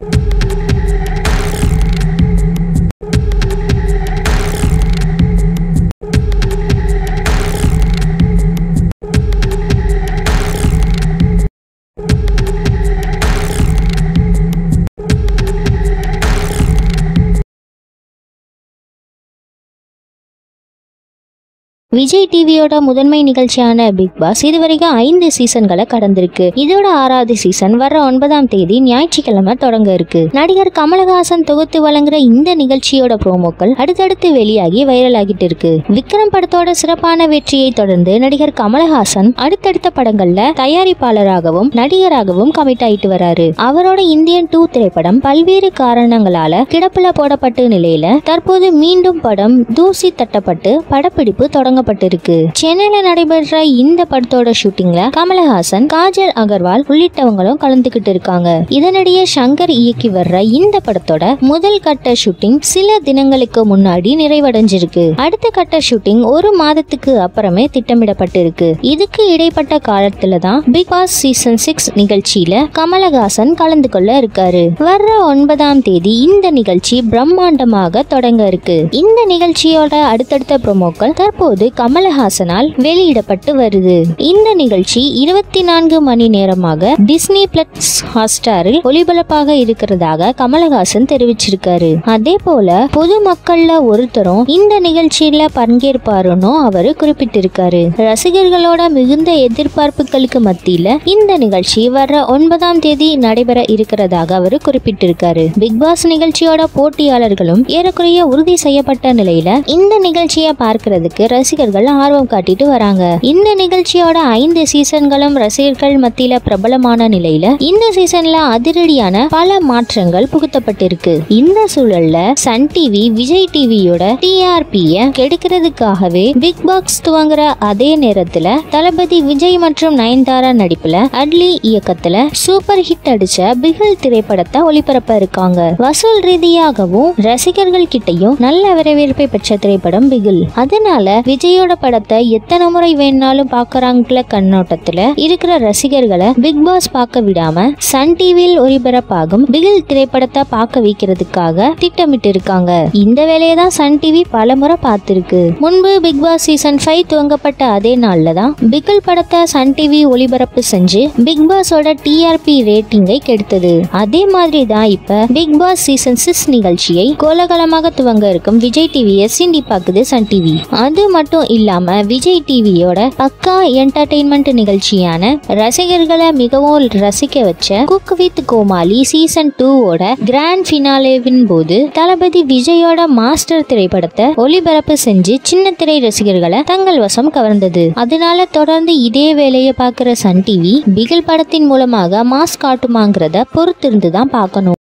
விஜய் டிவியோட முதன்மை நிகழ்ச்சியான பிக் பாஸ் இதுவரைக்கும் ஐந்து சீசன்களை கடந்திருக்கு இதோட ஆறாவது சீசன் வர ஒன்பதாம் தேதி ஞாயிற்றுக்கிழமை தொடங்க இருக்கு நடிகர் கமலஹாசன் தொகுத்து வழங்குற இந்த நிகழ்ச்சியோட ப்ரோமோக்கள் அடுத்தடுத்து வெளியாகி வைரல் ஆகிட்டு இருக்கு விக்ரம் படத்தோட சிறப்பான வெற்றியை தொடர்ந்து நடிகர் கமலஹாசன் அடுத்தடுத்த படங்கள்ல தயாரிப்பாளராகவும் நடிகராகவும் கமிட் ஆயிட்டு வராரு அவரோட இந்தியன் டூ திரைப்படம் பல்வேறு காரணங்களால கிடப்புல போடப்பட்ட நிலையில தற்போது மீண்டும் படம் தூசி தட்டப்பட்டு படப்பிடிப்பு தொடங்கப்பட்டிருக்கு சென்னையில நடைபெற்ற இந்த படத்தோட ஷூட்டிங்ல கமலஹாசன் காஜல் அகர்வால் உள்ளிட்டவங்களும் கலந்துகிட்டு இருக்காங்க இதனிடையே சங்கர் இயக்கி வர்ற இந்த படத்தோட முதல் கட்ட ஷூட்டிங் சில தினங்களுக்கு முன்னாடி நிறைவடைஞ்சிருக்கு அடுத்த கட்ட ஷூட்டிங் ஒரு மாதத்துக்கு அப்புறமே திட்டமிடப்பட்டிருக்கு இதுக்கு இடைப்பட்ட காலத்துல தான் பிக் பாஸ் சீசன் சிக்ஸ் நிகழ்ச்சியில கமலஹாசன் கலந்து கொள்ள இருக்காரு வர்ற ஒன்பதாம் தேதி இந்த நிகழ்ச்சி பிரம்மாண்டமாக தொடங்க இருக்கு இந்த நிகழ்ச்சியோட அடுத்தடுத்த ப்ரோமோக்கள் தற்போது கமலஹாசனால் வெளியிடப்பட்டு வருது இந்த நிகழ்ச்சி இருபத்தி நான்கு மணி நேரமாக டிஸ்னி பிளஸ் ஹாட்ஸ்டாரில் ஒளிபரப்பாக இருக்கிறதாக கமலஹாசன் தெரிவிச்சிருக்காரு அதே போல பொதுமக்கள்ல ஒருத்தரும் இந்த நிகழ்ச்சியில பங்கேற்பாருன்னு அவரு குறிப்பிட்டிருக்காரு ரசிகர்களோட மிகுந்த எதிர்பார்ப்புகளுக்கு மத்தியில இந்த நிகழ்ச்சி வர்ற ஒன்பதாம் தேதி நடைபெற இருக்கிறதாக அவர் குறிப்பிட்டிருக்காரு பிக் பாஸ் நிகழ்ச்சியோட போட்டியாளர்களும் ஏறக்குறைய உறுதி செய்யப்பட்ட நிலையில இந்த நிகழ்ச்சியை பார்க்கிறதுக்கு ரசிகர்கள் ஆர்வம் காட்டிட்டு வராங்க இந்த நிகழ்ச்சியோட ஐந்து சீசன்களும் ரசிகர்கள் மத்தியில பிரபலமான நிலையில இந்த சீசன்ல அதிரடியான பல மாற்றங்கள் புகுத்தப்பட்டிருக்கு இந்த சூழல்ல சன் டிவி விஜய் டிவியோட டிஆர்பிய கெடுக்கிறதுக்காகவே பிக் பாஸ் துவங்குற அதே நேரத்துல தளபதி விஜய் மற்றும் நயன்தாரா நடிப்புல அட்லி இயக்கத்துல சூப்பர் ஹிட் அடிச்ச பிகில் திரைப்படத்தை ஒளிபரப்ப இருக்காங்க வசூல் ரீதியாகவும் ரசிகர்கள் கிட்டயும் நல்ல வரவேற்பை பெற்ற திரைப்படம் பிகில் அதனால விஜயோட படத்தை எத்தனை முறை வேணாலும் பாக்குறாங்கள கண்ணோட்டத்துல இருக்கிற ரசிகர்களை பிக் பாஸ் பார்க்க விடாம சன் டிவியில் ஒளிபரப்பாகும் பிகில் திரைப்படத்தை பார்க்க வைக்கிறதுக்காக திட்டமிட்டு இருக்காங்க இந்த வேலையை தான் சன் டிவி பல முறை பார்த்திருக்கு முன்பு பிக் பாஸ் சீசன் ஃபைவ் துவங்கப்பட்ட அதே நாள்ல தான் பிகில் படத்தை சன் டிவி ஒளிபரப்பு செஞ்சு பிக் பாஸோட டிஆர்பி ரேட்டிங்கை கெடுத்தது அதே மாதிரி தான் இப்ப பிக் பாஸ் சீசன் சிக்ஸ் நிகழ்ச்சியை கோலகலமாக துவங்க இருக்கும் விஜய் டிவியை சிண்டி பாக்குது சன் டிவி அது மட்டும் இல்லாம விஜய் டிவியோட பக்கா என்டர்டெயின்மெண்ட் நிகழ்ச்சியான ரசிகர்களை மிகவும் ரசிக்க வச்ச குக் வித் கோமாளி சீசன் டூவோட கிராண்ட் ஃபினாலேவின் போது தளபதி விஜயோட மாஸ்டர் திரைப்படத்தை ஒளிபரப்பு செஞ்சு சின்ன திரை ரசிகர்களை தங்கள் வசம் கவர்ந்தது அதனால தொடர்ந்து இதே வேலையை பார்க்குற சன் டிவி பிகில் படத்தின் மூலமாக மாஸ் காட்டுமாங்கிறத பொறுத்திருந்து தான் பார்க்கணும்